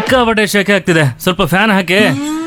ಸಿಕ್ಕಾಪಟ್ಟೆ ಶೆಕೆ ಆಗ್ತಿದೆ ಸ್ವಲ್ಪ ಫ್ಯಾನ್ ಹಾಕಿ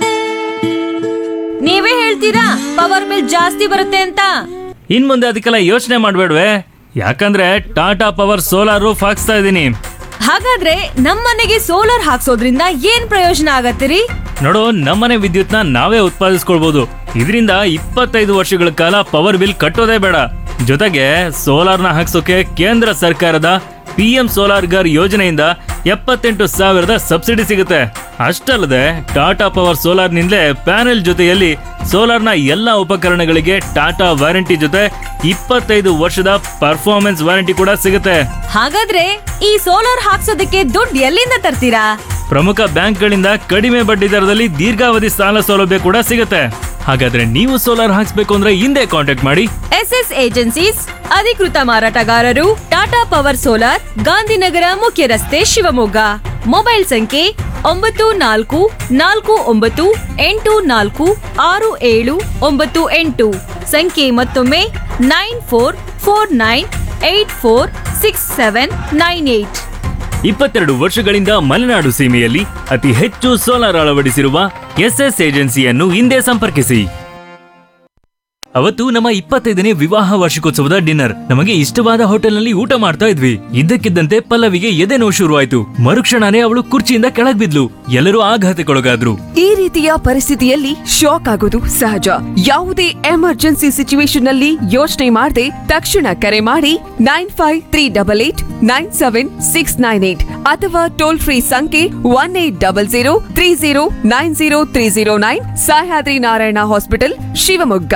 ನೀವೇ ಹೇಳ್ತೀರಾ ಪವರ್ ಬಿಲ್ ಜಾಸ್ತಿ ಬರುತ್ತೆ ಅಂತ ಇನ್ ಮುಂದೆ ಅದಕ್ಕೆಲ್ಲ ಯೋಚನೆ ಮಾಡ್ಬೇಡ್ವೆ ಯಾಕಂದ್ರೆ ಟಾಟಾ ಪವರ್ ಸೋಲಾರ್ ರೂಫ್ ಹಾಕ್ಸ್ತಾ ಇದ್ದೀನಿ ಹಾಗಾದ್ರೆ ನಮ್ಮನೆಗೆ ಸೋಲಾರ್ ಹಾಕ್ಸೋದ್ರಿಂದ ಏನ್ ಪ್ರಯೋಜನ ಆಗತ್ತಿರಿ ನೋಡು ನಮ್ಮನೆ ವಿದ್ಯುತ್ನ ನಾವೇ ಉತ್ಪಾದಿಸ್ಕೊಳ್ಬಹುದು ಇದರಿಂದ ಇಪ್ಪತ್ತೈದು ವರ್ಷಗಳ ಕಾಲ ಪವರ್ ಬಿಲ್ ಕಟ್ಟೋದೇ ಬೇಡ ಜೊತೆಗೆ ಸೋಲಾರ್ನ ಹಾಕ್ಸೋಕೆ ಕೇಂದ್ರ ಸರ್ಕಾರದ ಪಿ ಎಂ ಸೋಲಾರ್ ಗರ್ ಯೋಜನೆಯಿಂದ ಎಪ್ಪತ್ತೆಂಟು ಸಾವಿರದ ಸಬ್ಸಿಡಿ ಸಿಗುತ್ತೆ ಅಷ್ಟಲ್ಲದೆ ಟಾಟಾ ಪವರ್ ಸೋಲಾರ್ನಿಂದಲೇ ಪ್ಯಾನೆಲ್ ಜೊತೆಯಲ್ಲಿ ಸೋಲಾರ್ನ ಎಲ್ಲ ಉಪಕರಣಗಳಿಗೆ ಟಾಟಾ ವಾರಂಟಿ ಜೊತೆ ಇಪ್ಪತ್ತೈದು ವರ್ಷದ ಪರ್ಫಾರ್ಮೆನ್ಸ್ ವಾರಂಟಿ ಕೂಡ ಸಿಗುತ್ತೆ ಹಾಗಾದ್ರೆ ಈ ಸೋಲಾರ್ ಹಾಕ್ಸೋದಕ್ಕೆ ದುಡ್ಡು ಎಲ್ಲಿಂದ ತರ್ತೀರಾ ಪ್ರಮುಖ ಬ್ಯಾಂಕ್ಗಳಿಂದ ಕಡಿಮೆ ಬಡ್ಡಿ ದರದಲ್ಲಿ ದೀರ್ಘಾವಧಿ ಸಾಲ ಸೌಲಭ್ಯ ಕೂಡ ಸಿಗುತ್ತೆ ಹಾಗಾದ್ರೆ ನೀವು ಸೋಲಾರ್ ಹಾಕ್ಸ್ಬೇಕು ಅಂದ್ರೆ ಹಿಂದೆ ಕಾಂಟ್ಯಾಕ್ಟ್ ಮಾಡಿ ಎಸ್ ಎಸ್ ಏಜೆನ್ಸೀಸ್ ಅಧಿಕೃತ ಮಾರಾಟಗಾರರು ಟಾಟಾ ಪವರ್ ಸೋಲಾರ್ ಗಾಂಧಿನಗರ ಮುಖ್ಯ ರಸ್ತೆ ಶಿವಮೊಗ್ಗ ಮೊಬೈಲ್ ಸಂಖ್ಯೆ ಒಂಬತ್ತು ನಾಲ್ಕು ನಾಲ್ಕು ಒಂಬತ್ತು ಎಂಟು ನಾಲ್ಕು ಆರು ಏಳು ಒಂಬತ್ತು ಎಂಟು ಸಂಖ್ಯೆ ಮತ್ತೊಮ್ಮೆ nine four four nine eight four six seven nine eight ಇಪ್ಪತ್ತೆರಡು ವರ್ಷಗಳಿಂದ ಮಲೆನಾಡು ಸೀಮೆಯಲ್ಲಿ ಅತಿ ಹೆಚ್ಚು ಸೋಲಾರ್ ಅಳವಡಿಸಿರುವ ಎಸ್ಎಸ್ ಏಜೆನ್ಸಿಯನ್ನು ಹಿಂದೆ ಸಂಪರ್ಕಿಸಿ ಅವತ್ತು ನಮ್ಮ ಇಪ್ಪತ್ತೈದನೇ ವಿವಾಹ ವಾರ್ಷಿಕೋತ್ಸವದ ಡಿನ್ನರ್ ನಮಗೆ ಇಷ್ಟವಾದ ಹೋಟೆಲ್ನಲ್ಲಿ ಊಟ ಮಾಡ್ತಾ ಇದ್ವಿ ಇದ್ದಕ್ಕಿದ್ದಂತೆ ಪಲ್ಲವಿಗೆ ಎದೆ ನೋವು ಶುರುವಾಯ್ತು ಮರುಕ್ಷಣನೇ ಅವಳು ಕುರ್ಚಿಯಿಂದ ಕೆಳಗ್ ಬಿದ್ಲು ಎಲ್ಲರೂ ಆಘಾತಕ್ಕೊಳಗಾದ್ರು ಈ ರೀತಿಯ ಪರಿಸ್ಥಿತಿಯಲ್ಲಿ ಶಾಕ್ ಆಗೋದು ಸಹಜ ಯಾವುದೇ ಎಮರ್ಜೆನ್ಸಿ ಸಿಚುವೇಶನ್ ನಲ್ಲಿ ಯೋಚನೆ ಮಾಡದೆ ತಕ್ಷಣ ಕರೆ ಮಾಡಿ nine five three double eight nine seven six nine eight ಅಥವಾ ಟೋಲ್ ಫ್ರೀ ಸಂಖ್ಯೆ one eight double zero three zero nine zero three zero nine Sahyadri Narayana hospital Shivamogga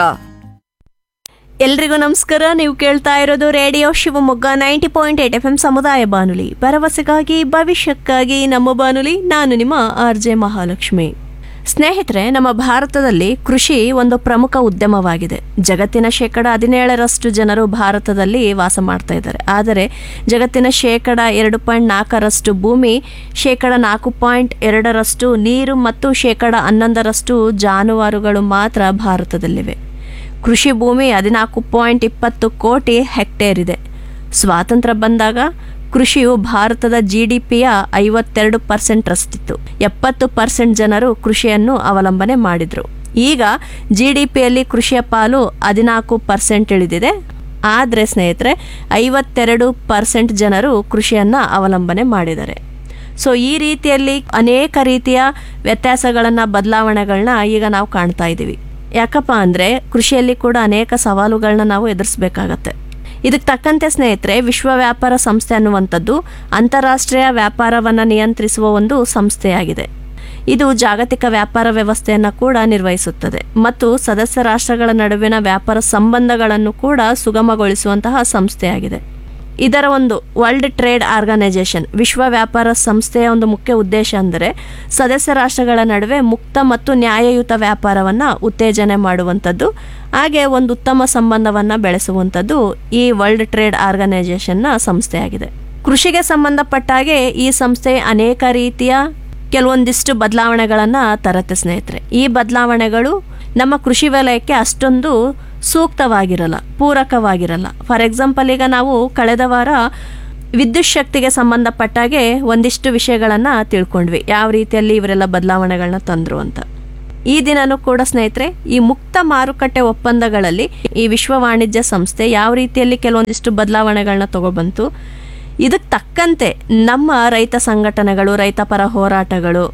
ಎಲ್ರಿಗೂ ನಮಸ್ಕಾರ ನೀವು ಕೇಳ್ತಾ ಇರೋದು radio Shivamogga ninety point eight F M ಸಮುದಾಯ ಬಾನುಲಿ ಭರವಸೆಗಾಗಿ ಭವಿಷ್ಯಕ್ಕಾಗಿ ನಮ್ಮ ಬಾನುಲಿ ನಾನು ನಿಮ್ಮ ಆರ್ ಜೆ ಮಹಾಲಕ್ಷ್ಮಿ ಸ್ನೇಹಿತರೆ ನಮ್ಮ ಭಾರತದಲ್ಲಿ ಕೃಷಿ ಒಂದು ಪ್ರಮುಖ ಉದ್ಯಮವಾಗಿದೆ ಜಗತ್ತಿನ ಶೇಕಡ ಹದಿನೇಳರಷ್ಟು ಜನರು ಭಾರತದಲ್ಲಿ ವಾಸ ಮಾಡ್ತಾ ಇದ್ದಾರೆ ಆದರೆ ಜಗತ್ತಿನ ಶೇಕಡ ಎರಡು ಪಾಯಿಂಟ್ ನಾಲ್ಕರಷ್ಟು ಭೂಮಿ ಶೇಕಡ ನಾಲ್ಕು ಪಾಯಿಂಟ್ ಎರಡರಷ್ಟು ನೀರು ಮತ್ತು ಶೇಕಡ ಹನ್ನೊಂದರಷ್ಟು ಜಾನುವಾರುಗಳು ಮಾತ್ರ ಭಾರತದಲ್ಲಿವೆ ಕೃಷಿ ಭೂಮಿ ಹದಿನಾಲ್ಕು ಪಾಯಿಂಟ್ ಇಪ್ಪತ್ತು ಕೋಟಿ ಹೆಕ್ಟೇರ್ ಇದೆ ಸ್ವಾತಂತ್ರ್ಯ ಬಂದಾಗ ಕೃಷಿಯು ಭಾರತದ ಜಿ ಡಿ ಪಿಯ ಐವತ್ತೆರಡು ಪರ್ಸೆಂಟ್ ರಷ್ಟಿತ್ತು ಎಪ್ಪತ್ತು ಪರ್ಸೆಂಟ್ ಜನರು ಕೃಷಿಯನ್ನು ಅವಲಂಬನೆ ಮಾಡಿದರು ಈಗ ಜಿ ಡಿ ಪಿಯಲ್ಲಿ ಕೃಷಿಯ ಪಾಲು ಹದಿನಾಲ್ಕು ಪರ್ಸೆಂಟ್ ಇಳಿದಿದೆ ಆದರೆ ಸ್ನೇಹಿತರೆ ಐವತ್ತೆರಡು ಪರ್ಸೆಂಟ್ ಜನರು ಕೃಷಿಯನ್ನು ಅವಲಂಬನೆ ಮಾಡಿದ್ದಾರೆ ಸೊ ಈ ರೀತಿಯಲ್ಲಿ ಅನೇಕ ರೀತಿಯ ವ್ಯತ್ಯಾಸಗಳನ್ನು ಬದಲಾವಣೆಗಳನ್ನ ಈಗ ನಾವು ಕಾಣ್ತಾ ಇದ್ದೀವಿ ಯಾಕಪ್ಪ ಅಂದರೆ ಕೃಷಿಯಲ್ಲಿ ಕೂಡ ಅನೇಕ ಸವಾಲುಗಳನ್ನ ನಾವು ಎದುರಿಸಬೇಕಾಗತ್ತೆ ಇದಕ್ಕೆ ತಕ್ಕಂತೆ ಸ್ನೇಹಿತರೆ ವಿಶ್ವ ವ್ಯಾಪಾರ ಸಂಸ್ಥೆ ಅನ್ನುವಂಥದ್ದು ಅಂತಾರಾಷ್ಟ್ರೀಯ ವ್ಯಾಪಾರವನ್ನು ನಿಯಂತ್ರಿಸುವ ಒಂದು ಸಂಸ್ಥೆಯಾಗಿದೆ ಇದು ಜಾಗತಿಕ ವ್ಯಾಪಾರ ವ್ಯವಸ್ಥೆಯನ್ನು ಕೂಡ ನಿರ್ವಹಿಸುತ್ತದೆ ಮತ್ತು ಸದಸ್ಯ ರಾಷ್ಟ್ರಗಳ ನಡುವಿನ ವ್ಯಾಪಾರ ಸಂಬಂಧಗಳನ್ನು ಕೂಡ ಸುಗಮಗೊಳಿಸುವಂತಹ ಸಂಸ್ಥೆಯಾಗಿದೆ ಇದರ ಒಂದು ವರ್ಲ್ಡ್ ಟ್ರೇಡ್ ಆರ್ಗನೈಸೇಷನ್ ವಿಶ್ವ ವ್ಯಾಪಾರ ಸಂಸ್ಥೆಯ ಒಂದು ಮುಖ್ಯ ಉದ್ದೇಶ ಅಂದರೆ ಸದಸ್ಯ ರಾಷ್ಟ್ರಗಳ ನಡುವೆ ಮುಕ್ತ ಮತ್ತು ನ್ಯಾಯಯುತ ವ್ಯಾಪಾರವನ್ನು ಉತ್ತೇಜನೆ ಮಾಡುವಂಥದ್ದು ಹಾಗೆ ಒಂದು ಉತ್ತಮ ಸಂಬಂಧವನ್ನು ಬೆಳೆಸುವಂಥದ್ದು ಈ ವರ್ಲ್ಡ್ ಟ್ರೇಡ್ ಆರ್ಗನೈಸೇಷನ್ನ ಸಂಸ್ಥೆಯಾಗಿದೆ ಕೃಷಿಗೆ ಸಂಬಂಧಪಟ್ಟ ಹಾಗೆ ಈ ಸಂಸ್ಥೆ ಅನೇಕ ರೀತಿಯ ಕೆಲವೊಂದಿಷ್ಟು ಬದಲಾವಣೆಗಳನ್ನು ತರತ್ತೆ ಸ್ನೇಹಿತರೆ ಈ ಬದಲಾವಣೆಗಳು ನಮ್ಮ ಕೃಷಿ ವಲಯಕ್ಕೆ ಅಷ್ಟೊಂದು ಸೂಕ್ತವಾಗಿರಲ್ಲ ಪೂರಕವಾಗಿರಲ್ಲ ಫಾರ್ ಎಕ್ಸಾಂಪಲ್ ಈಗ ನಾವು ಕಳೆದ ವಾರ ವಿದ್ಯುತ್ ಶಕ್ತಿಗೆ ಸಂಬಂಧಪಟ್ಟಾಗೆ ಒಂದಿಷ್ಟು ವಿಷಯಗಳನ್ನು ತಿಳ್ಕೊಂಡ್ವಿ ಯಾವ ರೀತಿಯಲ್ಲಿ ಇವರೆಲ್ಲ ಬದಲಾವಣೆಗಳನ್ನ ತಂದರು ಅಂತ ಈ ದಿನನೂ ಕೂಡ ಸ್ನೇಹಿತರೆ ಈ ಮುಕ್ತ ಮಾರುಕಟ್ಟೆ ಒಪ್ಪಂದಗಳಲ್ಲಿ ಈ ವಿಶ್ವ ವಾಣಿಜ್ಯ ಸಂಸ್ಥೆ ಯಾವ ರೀತಿಯಲ್ಲಿ ಕೆಲವೊಂದಿಷ್ಟು ಬದಲಾವಣೆಗಳನ್ನ ತಗೊಬಂತು ಇದಕ್ಕೆ ತಕ್ಕಂತೆ ನಮ್ಮ ರೈತ ಸಂಘಟನೆಗಳು ರೈತಪರ ಹೋರಾಟಗಳು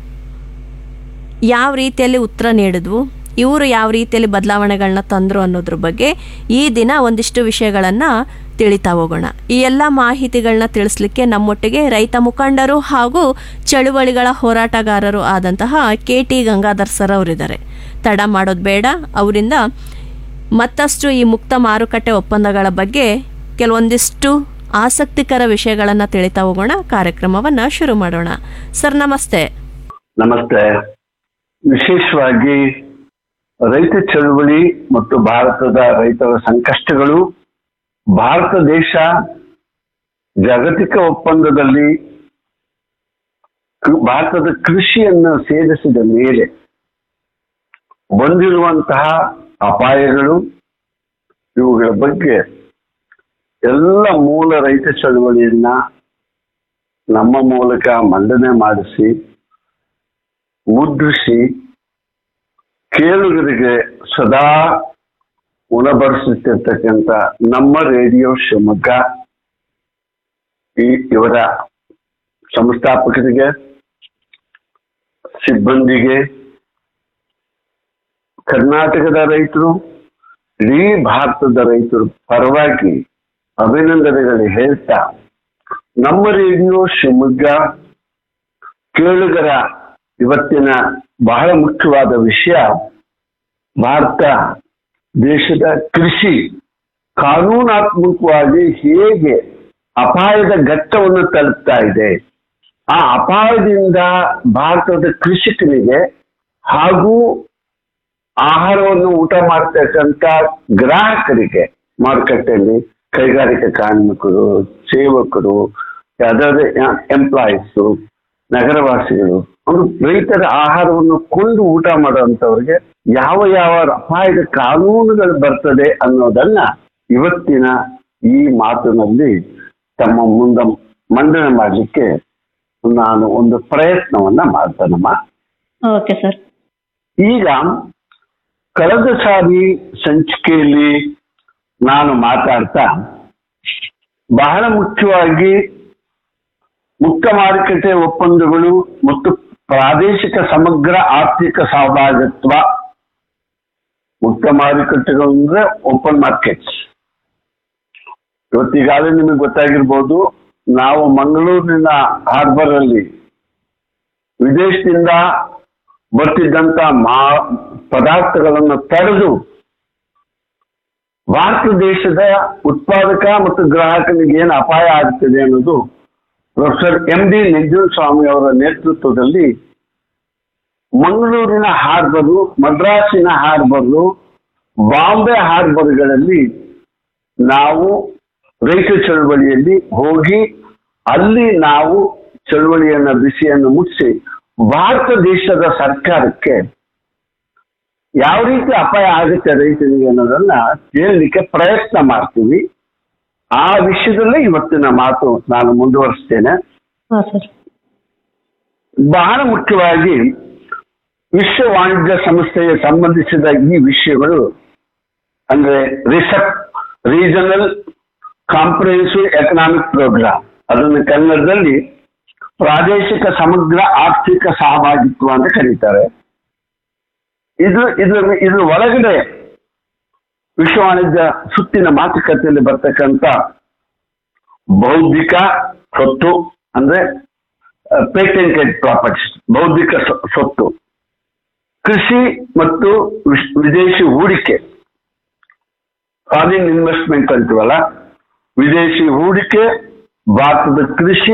ಯಾವ ರೀತಿಯಲ್ಲಿ ಉತ್ತರ ನೀಡಿದ್ವು ಇವರು ಯಾವ ರೀತಿಯಲ್ಲಿ ಬದಲಾವಣೆಗಳನ್ನ ತಂದರು ಅನ್ನೋದ್ರ ಬಗ್ಗೆ ಈ ದಿನ ಒಂದಿಷ್ಟು ವಿಷಯಗಳನ್ನು ತಿಳಿತಾ ಹೋಗೋಣ ಈ ಎಲ್ಲ ಮಾಹಿತಿಗಳನ್ನ ತಿಳಿಸ್ಲಿಕ್ಕೆ ನಮ್ಮೊಟ್ಟಿಗೆ ರೈತ ಮುಖಂಡರು ಹಾಗೂ ಚಳುವಳಿಗಳ ಹೋರಾಟಗಾರರು ಆದಂತಹ ಕೆ ಟಿ ಗಂಗಾಧರ್ ಸರ್ ಅವರಿದ್ದಾರೆ ತಡ ಮಾಡೋದು ಬೇಡ ಅವರಿಂದ ಮತ್ತಷ್ಟು ಈ ಮುಕ್ತ ಮಾರುಕಟ್ಟೆ ಒಪ್ಪಂದಗಳ ಬಗ್ಗೆ ಕೆಲವೊಂದಿಷ್ಟು ಆಸಕ್ತಿಕರ ವಿಷಯಗಳನ್ನು ತಿಳಿತಾ ಹೋಗೋಣ ಕಾರ್ಯಕ್ರಮವನ್ನು ಶುರು ಮಾಡೋಣ ಸರ್ ನಮಸ್ತೆ ನಮಸ್ತೆ ವಿಶೇಷವಾಗಿ ರೈತ ಚಳವಳಿ ಮತ್ತು ಭಾರತದ ರೈತರ ಸಂಕಷ್ಟಗಳು ಭಾರತ ದೇಶ ಜಾಗತಿಕ ಒಪ್ಪಂದದಲ್ಲಿ ಕೃ- ಭಾರತದ ಕೃಷಿಯನ್ನು ಸೇರಿಸಿದ ಮೇಲೆ ಬಂದಿರುವಂತಹ ಅಪಾಯಗಳು ಇವುಗಳ ಬಗ್ಗೆ ಎಲ್ಲ ಮೂಲ ರೈತ ಚಳವಳಿಯನ್ನ ನಮ್ಮ ಮೂಲಕ ಮಂಡನೆ ಮಾಡಿಸಿ ಮುದ್ರಿಸಿ ಕೇಳುಗರಿಗೆ ಸದಾ ಉಣಬಡಿಸುತ್ತಿರ್ತಕ್ಕಂಥ ನಮ್ಮ ರೇಡಿಯೋ ಶಿವಮೊಗ್ಗ ಈ ಇವರ ಸಂಸ್ಥಾಪಕರಿಗೆ ಸಿಬ್ಬಂದಿಗೆ ಕರ್ನಾಟಕದ ರೈತರು ಇಡೀ ಭಾರತದ ರೈತರು ಪರವಾಗಿ ಅಭಿನಂದನೆಗಳು ಹೇಳ್ತಾ ನಮ್ಮ ರೇಡಿಯೋ ಶಿವಮೊಗ್ಗ ಕೇಳುಗರ ಇವತ್ತಿನ ಬಹಳ ಮುಖ್ಯವಾದ ವಿಷಯ ಭಾರತ ದೇಶದ ಕೃಷಿ ಕಾನೂನಾತ್ಮಕವಾಗಿ ಹೇಗೆ ಅಪಾಯದ ಘಟ್ಟವನ್ನು ತಲುಪ್ತಾ ಇದೆ ಆ ಅಪಾಯದಿಂದ ಭಾರತದ ಕೃಷಿಕನಿಗೆ ಹಾಗೂ ಆಹಾರವನ್ನು ಊಟ ಮಾಡ್ತಕ್ಕಂಥ ಗ್ರಾಹಕರಿಗೆ ಮಾರುಕಟ್ಟೆಯಲ್ಲಿ ಕೈಗಾರಿಕಾ ಕಾರ್ಮಿಕರು ಸೇವಕರು ಯಾವುದಾದ್ರೆ ಎಂಪ್ಲಾಯೀಸು ನಗರವಾಸಿಗಳು ಒಂದು ರೈತರ ಆಹಾರವನ್ನು ಕೊಂಡು ಊಟ ಮಾಡುವಂತವ್ರಿಗೆ ಯಾವ ಯಾವ ಅಪಾಯದ ಕಾನೂನುಗಳು ಬರ್ತದೆ ಅನ್ನೋದನ್ನ ಇವತ್ತಿನ ಈ ಮಾತಿನಲ್ಲಿ ತಮ್ಮ ಮುಂದೆ ಮಂಡನೆ ಮಾಡಲಿಕ್ಕೆ ನಾನು ಒಂದು ಪ್ರಯತ್ನವನ್ನ ಮಾಡ್ತಾನಮ್ಮ ಓಕೆ ಸರ್ ಈಗ ಕಳೆದ ಸಾರಿ ಸಂಚಿಕೆಯಲ್ಲಿ ನಾನು ಮಾತಾಡ್ತಾ ಬಹಳ ಮುಖ್ಯವಾಗಿ ಮುಕ್ತ ಮಾರುಕಟ್ಟೆ ಒಪ್ಪಂದಗಳು ಮತ್ತು ಪ್ರಾದೇಶಿಕ ಸಮಗ್ರ ಆರ್ಥಿಕ ಸಹಭಾಗಿತ್ವ ಮುಕ್ತ ಮಾರುಕಟ್ಟೆಗಳು ಅಂದ್ರೆ ಓಪನ್ ಮಾರ್ಕೆಟ್ಸ್ ಇವತ್ತಿಗಾಗಲೇ ನಿಮಗೆ ಗೊತ್ತಾಗಿರ್ಬೋದು ನಾವು ಮಂಗಳೂರಿನ ಹಾರ್ಬರ್ ಅಲ್ಲಿ ವಿದೇಶದಿಂದ ಬರ್ತಿದ್ದಂತ ಮಾ ಪದಾರ್ಥಗಳನ್ನು ತಡೆದು ಭಾರತ ದೇಶದ ಉತ್ಪಾದಕ ಮತ್ತು ಗ್ರಾಹಕನಿಗೆ ಏನು ಅಪಾಯ ಆಗ್ತದೆ ಅನ್ನೋದು ಪ್ರೊಫೆಸರ್ ಎಂ ಡಿ ಸ್ವಾಮಿ ಅವರ ನೇತೃತ್ವದಲ್ಲಿ ಮಂಗಳೂರಿನ ಹಾರ್ಬರು ಮದ್ರಾಸಿನ ಹಾರ್ಬರು ಬಾಂಬೆ ಹಾರ್ಬರ್ಗಳಲ್ಲಿ ನಾವು ರೈತ ಚಳವಳಿಯಲ್ಲಿ ಹೋಗಿ ಅಲ್ಲಿ ನಾವು ಚಳವಳಿಯನ್ನ ಬಿಸಿಯನ್ನು ಮುಟ್ಟಿಸಿ ಭಾರತ ದೇಶದ ಸರ್ಕಾರಕ್ಕೆ ಯಾವ ರೀತಿ ಅಪಾಯ ಆಗುತ್ತೆ ರೈತರಿಗೆ ಅನ್ನೋದನ್ನ ಹೇಳಲಿಕ್ಕೆ ಪ್ರಯತ್ನ ಮಾಡ್ತೀವಿ ಆ ವಿಷಯದಲ್ಲೇ ಇವತ್ತಿನ ಮಾತು ನಾನು ಮುಂದುವರಿಸ್ತೇನೆ ಹಾಂ ಸರ್ ಬಹಳ ಮುಖ್ಯವಾಗಿ ವಿಶ್ವ ವಾಣಿಜ್ಯ ಸಂಸ್ಥೆಗೆ ಸಂಬಂಧಿಸಿದ ಈ ವಿಷಯಗಳು ಅಂದ್ರೆ RCEP regional comprehensive economic programme ಅದನ್ನು ಕನ್ನಡದಲ್ಲಿ ಪ್ರಾದೇಶಿಕ ಸಮಗ್ರ ಆರ್ಥಿಕ ಸಹಭಾಗಿತ್ವ ಅಂತ ಕರೀತಾರೆ ಇದು ಇದ್ರ ಇದ್ರ ಒಳಗಡೆ ವಿಶ್ವ ವಾಣಿಜ್ಯ ಸುತ್ತಿನ ಮಾತುಕತೆಯಲ್ಲಿ ಬರ್ತಕ್ಕಂಥ ಬೌದ್ಧಿಕ ಸ್ವತ್ತು ಅಂದ್ರೆ ಪೇಟೆಂಟೆಡ್ ಪ್ರಾಪರ್ಟೀಸ್ ಬೌದ್ಧಿಕ ಸ್ವ- ಸ್ವತ್ತು ಕೃಷಿ ಮತ್ತು ವಿಶ್- ವಿದೇಶಿ ಹೂಡಿಕೆ ಫಾರಿನ್ ಇನ್ವೆಸ್ಟ್ಮೆಂಟ್ ಅಂತೀವಲ್ಲ ವಿದೇಶಿ ಹೂಡಿಕೆ ಭಾರತದ ಕೃಷಿ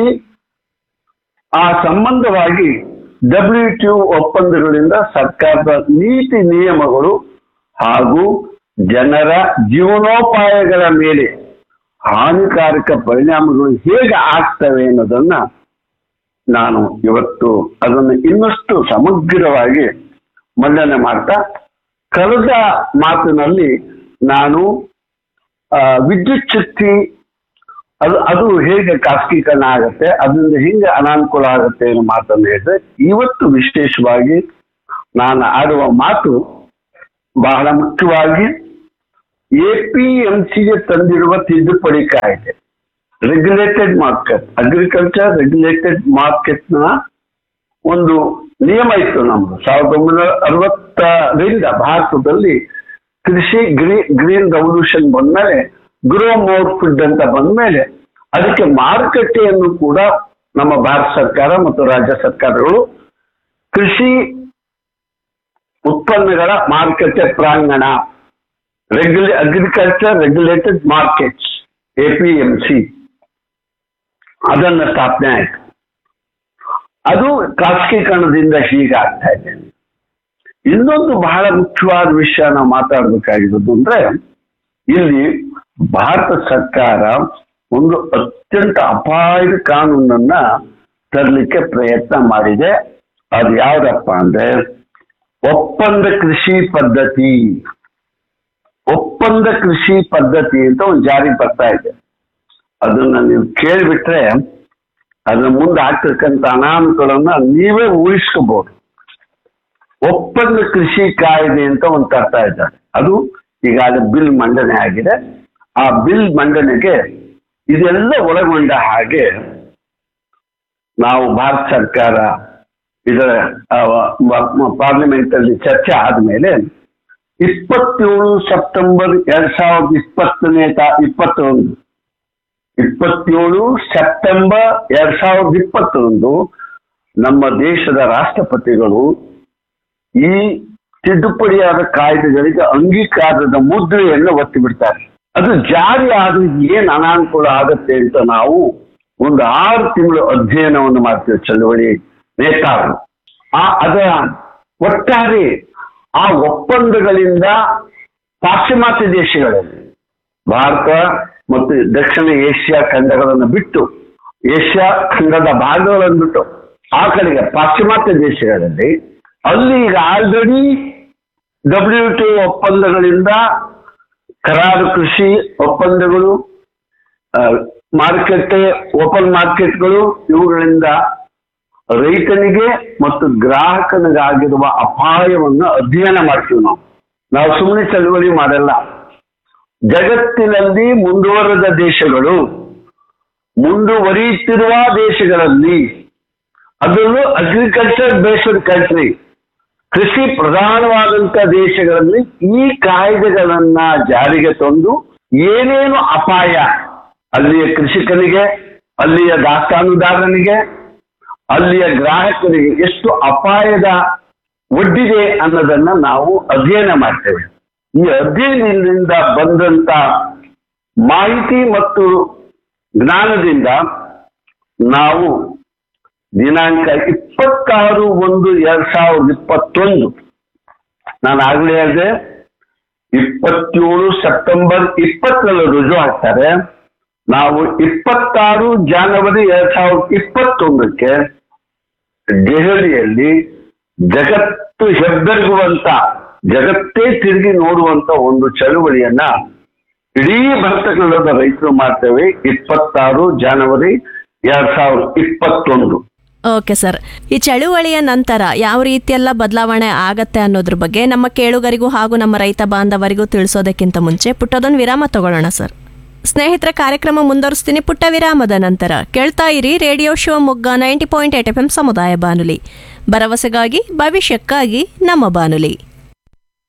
ಆ ಸಂಬಂಧವಾಗಿ ಡಬ್ಲ್ಯೂ ಟಿ ಒಪ್ಪಂದಗಳಿಂದ ಸರ್ಕಾರದ ನೀತಿ ನಿಯಮಗಳು ಹಾಗೂ ಜನರ ಜೀವನೋಪಾಯಗಳ ಮೇಲೆ ಹಾನಿಕಾರಕ ಪರಿಣಾಮಗಳು ಹೇಗೆ ಆಗ್ತವೆ ಅನ್ನೋದನ್ನ ನಾನು ಇವತ್ತು ಅದನ್ನು ಇನ್ನಷ್ಟು ಸಮಗ್ರವಾಗಿ ಮಂಡನೆ ಮಾಡ್ತಾ ಕಳೆದ ಮಾತಿನಲ್ಲಿ ನಾನು ಆ, ವಿದ್ಯುತ್ ಶಕ್ತಿ ಅದು ಅದು ಹೇಗೆ ಖಾಸಗೀಕರಣ ಆಗುತ್ತೆ ಅದರಿಂದ ಹೆಂಗೆ ಅನಾನುಕೂಲ ಆಗುತ್ತೆ ಅನ್ನೋ ಮಾತನ್ನು ಹೇಳಿದ್ರೆ ಇವತ್ತು ವಿಶೇಷವಾಗಿ ನಾನು ಆಡುವ ಮಾತು ಬಹಳ ಮುಖ್ಯವಾಗಿ ಎ ಪಿ ಎಂ ಸಿಗೆ ತಂದಿರುವ ತಿದ್ದುಪಡಿ ಕಾಯ್ದೆ ರೆಗ್ಯುಲೇಟೆಡ್ ಮಾರ್ಕೆಟ್ ಅಗ್ರಿಕಲ್ಚರ್ ರೆಗ್ಯುಲೇಟೆಡ್ ಮಾರ್ಕೆಟ್ನ ಒಂದು ನಿಯಮ ಇತ್ತು ನಮ್ದು ಸಾವಿರದ ಒಂಬೈನೂರ ಅರವತ್ತರಿಂದ ಭಾರತದಲ್ಲಿ ಕೃಷಿ ಗ್ರೀ ಗ್ರೀನ್ ರೆವಲ್ಯೂಷನ್ ಬಂದ್ಮೇಲೆ ಗ್ರೋ ಮೋರ್ ಫುಡ್ ಅಂತ ಬಂದ್ಮೇಲೆ ಅದಕ್ಕೆ ಮಾರುಕಟ್ಟೆಯನ್ನು ಕೂಡ ನಮ್ಮ ಭಾರತ ಸರ್ಕಾರ ಮತ್ತು ರಾಜ್ಯ ಸರ್ಕಾರಗಳು ಕೃಷಿ ಉತ್ಪನ್ನಗಳ ಮಾರುಕಟ್ಟೆ ಪ್ರಾಂಗಣ ರೆಗ್ಯುಲೇ agriculture regulated markets A P M C ಅದನ್ನ ಸ್ಥಾಪನೆ ಆಯಿತು ಅದು ಖಾಸಗೀಕರಣದಿಂದ ಹೀಗಾಗ್ತಾ ಇದೆ ಇನ್ನೊಂದು ಬಹಳ ಮುಖ್ಯವಾದ ವಿಷಯ ನಾವು ಮಾತಾಡಬೇಕಾಗಿರೋದು ಅಂದ್ರೆ ಇಲ್ಲಿ ಭಾರತ ಸರ್ಕಾರ ಒಂದು ಅತ್ಯಂತ ಅಪಾಯದ ಕಾನೂನನ್ನ ತರಲಿಕ್ಕೆ ಪ್ರಯತ್ನ ಮಾಡಿದೆ ಅದು ಯಾವ್ದಪ್ಪ ಅಂದ್ರೆ ಒಪ್ಪಂದ ಕೃಷಿ ಪದ್ಧತಿ ಒಪ್ಪಂದ ಕೃಷಿ ಪದ್ಧತಿ ಅಂತ ಒಂದು ಜಾರಿ ಬರ್ತಾ ಇದೆ ಅದನ್ನ ನೀವು ಕೇಳಿಬಿಟ್ರೆ ಅದ್ರ ಮುಂದೆ ಆಗ್ತಿರ್ತಕ್ಕಂಥ ಅನಾನುಕೂಲನ್ನ ನೀವೇ ಊಹಿಸ್ಕೋಬಹುದು ಒಪ್ಪಂದ ಕೃಷಿ ಕಾಯ್ದೆ ಅಂತ ಒಂದು ತರ್ತಾ ಇದ್ದಾರೆ ಅದು ಈಗಾಗಲೇ ಬಿಲ್ ಮಂಡನೆ ಆಗಿದೆ ಆ ಬಿಲ್ ಮಂಡನೆಗೆ ಇದೆಲ್ಲ ಒಳಗೊಂಡ ಹಾಗೆ ನಾವು ಭಾರತ ಸರ್ಕಾರ ಇದರ ಪಾರ್ಲಿಮೆಂಟ್ ಅಲ್ಲಿ ಚರ್ಚೆ ಆದ್ಮೇಲೆ ಇಪ್ಪತ್ತೇಳು ಸೆಪ್ಟೆಂಬರ್ ಎರಡ್ ಸಾವಿರದ ಇಪ್ಪತ್ತನೇ ತಾ ಇಪ್ಪತ್ತೊಂದು ಇಪ್ಪತ್ತೇಳು ಸೆಪ್ಟೆಂಬರ್ ಎರಡ್ ಸಾವಿರದ ಇಪ್ಪತ್ತೊಂದು ನಮ್ಮ ದೇಶದ ರಾಷ್ಟ್ರಪತಿಗಳು ಈ ತಿದ್ದುಪಡಿಯಾದ ಕಾಯ್ದೆಗಳಿಗೆ ಅಂಗೀಕಾರದ ಮುದ್ರೆಯನ್ನು ಒತ್ತಿ ಬಿಡ್ತಾರೆ ಅದು ಜಾರಿ ಆದ್ರೆ ಏನ್ ಅನಾನುಕೂಲ ಆಗುತ್ತೆ ಅಂತ ನಾವು ಒಂದು ಆರು ತಿಂಗಳು ಅಧ್ಯಯನವನ್ನು ಮಾಡ್ತೀವಿ ಚಳವಳಿ ನೇತಾರರು ಆ ಅದರ ಒಟ್ಟಾರೆ ಆ ಒಪ್ಪಂದಗಳಿಂದ ಪಾಶ್ಚಿಮಾತ್ಯ ದೇಶಗಳಲ್ಲಿ ಭಾರತ ಮತ್ತು ದಕ್ಷಿಣ ಏಷ್ಯಾ ಖಂಡಗಳನ್ನು ಬಿಟ್ಟು ಏಷ್ಯಾ ಖಂಡದ ಭಾಗಗಳನ್ನು ಬಿಟ್ಟು ಆ ಕಡೆಗೆ ಪಾಶ್ಚಿಮಾತ್ಯ ದೇಶಗಳಲ್ಲಿ ಅಲ್ಲಿ ಈಗ ಆಲ್ರೆಡಿ ಡಬ್ಲ್ಯೂ ಟಿ ಒಪ್ಪಂದಗಳಿಂದ ಕರಾರು ಕೃಷಿ ಒಪ್ಪಂದಗಳು ಮಾರ್ಕೆಟ್ ಓಪನ್ ಮಾರ್ಕೆಟ್ಗಳು ಇವುಗಳಿಂದ ರೈತನಿಗೆ ಮತ್ತು ಗ್ರಾಹಕನಿಗಾಗಿರುವ ಅಪಾಯವನ್ನು ಅಧ್ಯಯನ ಮಾಡ್ತೀವಿ ನಾವು ನಾವು ಸುಮ್ಮನೆ ಚಳವಳಿ ಮಾಡಲ್ಲ ಜಗತ್ತಿನಲ್ಲಿ ಮುಂದುವರೆದ ದೇಶಗಳು ಮುಂದುವರಿಯುತ್ತಿರುವ ದೇಶಗಳಲ್ಲಿ ಅದರಲ್ಲೂ ಅಗ್ರಿಕಲ್ಚರ್ ಬೇಸ್ಡ್ ಕಂಟ್ರಿ ಕೃಷಿ ಪ್ರಧಾನವಾದಂತ ದೇಶಗಳಲ್ಲಿ ಈ ಕಾಯ್ದೆಗಳನ್ನ ಜಾರಿಗೆ ತಂದು ಏನೇನು ಅಪಾಯ ಅಲ್ಲಿಯ ಕೃಷಿಕನಿಗೆ ಅಲ್ಲಿಯ ದಾಸ್ತಾನುದಾರನಿಗೆ ಅಲ್ಲಿಯ ಗ್ರಾಹಕರಿಗೆ ಎಷ್ಟು ಅಪಾಯದ ಒಡ್ಡಿದೆ ಅನ್ನೋದನ್ನ ನಾವು ಅಧ್ಯಯನ ಮಾಡ್ತೇವೆ ಈ ಅಧ್ಯಯನದಿಂದ ಬಂದಂತ ಮಾಹಿತಿ ಮತ್ತು ಜ್ಞಾನದಿಂದ ನಾವು ದಿನಾಂಕ ಇಪ್ಪತ್ತಾರು ಒಂದು ಎರಡ್ ಸಾವಿರದ ಇಪ್ಪತ್ತೊಂದು ನಾನು ಆಗ್ಲೇ ಹೇಳಿದೆ ಇಪ್ಪತ್ತೇಳು ಸೆಪ್ಟೆಂಬರ್ ಇಪ್ಪತ್ತರಲ್ಲಿ ರುಜು ಆಗ್ತಾರೆ ನಾವು ಇಪ್ಪತ್ತಾರು ಜಾನವರಿ ಎರಡ್ ಸಾವಿರದ ಇಪ್ಪತ್ತೊಂದಕ್ಕೆ ದೆಹಲಿಯಲ್ಲಿ ಜಗತ್ತು ಹೆಬ್ಬೆರಗುವಂತ ಜಗತ್ತೇ ತಿರುಗಿ ನೋಡುವಂತ ಒಂದು ಚಳುವಳಿಯನ್ನ ಇಡೀ ಭಾರತದ ರೈತರು ಮಾಡ್ತೇವೆ ಇಪ್ಪತ್ತಾರು ಜಾನವರಿ ಎರಡ್ ಸಾವಿರದ ಇಪ್ಪತ್ತೊಂದು ಓಕೆ ಸರ್ ಈ ಚಳುವಳಿಯ ನಂತರ ಯಾವ ರೀತಿಯೆಲ್ಲ ಬದಲಾವಣೆ ಆಗತ್ತೆ ಅನ್ನೋದ್ರ ಬಗ್ಗೆ ನಮ್ಮ ಕೇಳುಗರಿಗೂ ಹಾಗೂ ನಮ್ಮ ರೈತ ಬಾಂಧವರಿಗೂ ತಿಳಿಸೋದಕ್ಕಿಂತ ಮುಂಚೆ ಪುಟ್ಟದೊಂದು ವಿರಾಮ ತಗೊಳ್ಳೋಣ ಸರ್ ಸ್ನೇಹಿತರ ಕಾರ್ಯಕ್ರಮ ಮುಂದುವರಿಸ್ತೀನಿ ಪುಟ್ಟ ವಿರಾಮದ ನಂತರ ಕೇಳ್ತಾ ಇರಿ radio Shivamogga ninety point eight F M ಸಮುದಾಯ ಬಾನುಲಿ ಭರವಸೆಗಾಗಿ ಭವಿಷ್ಯಕ್ಕಾಗಿ ನಮ್ಮ ಬಾನುಲಿ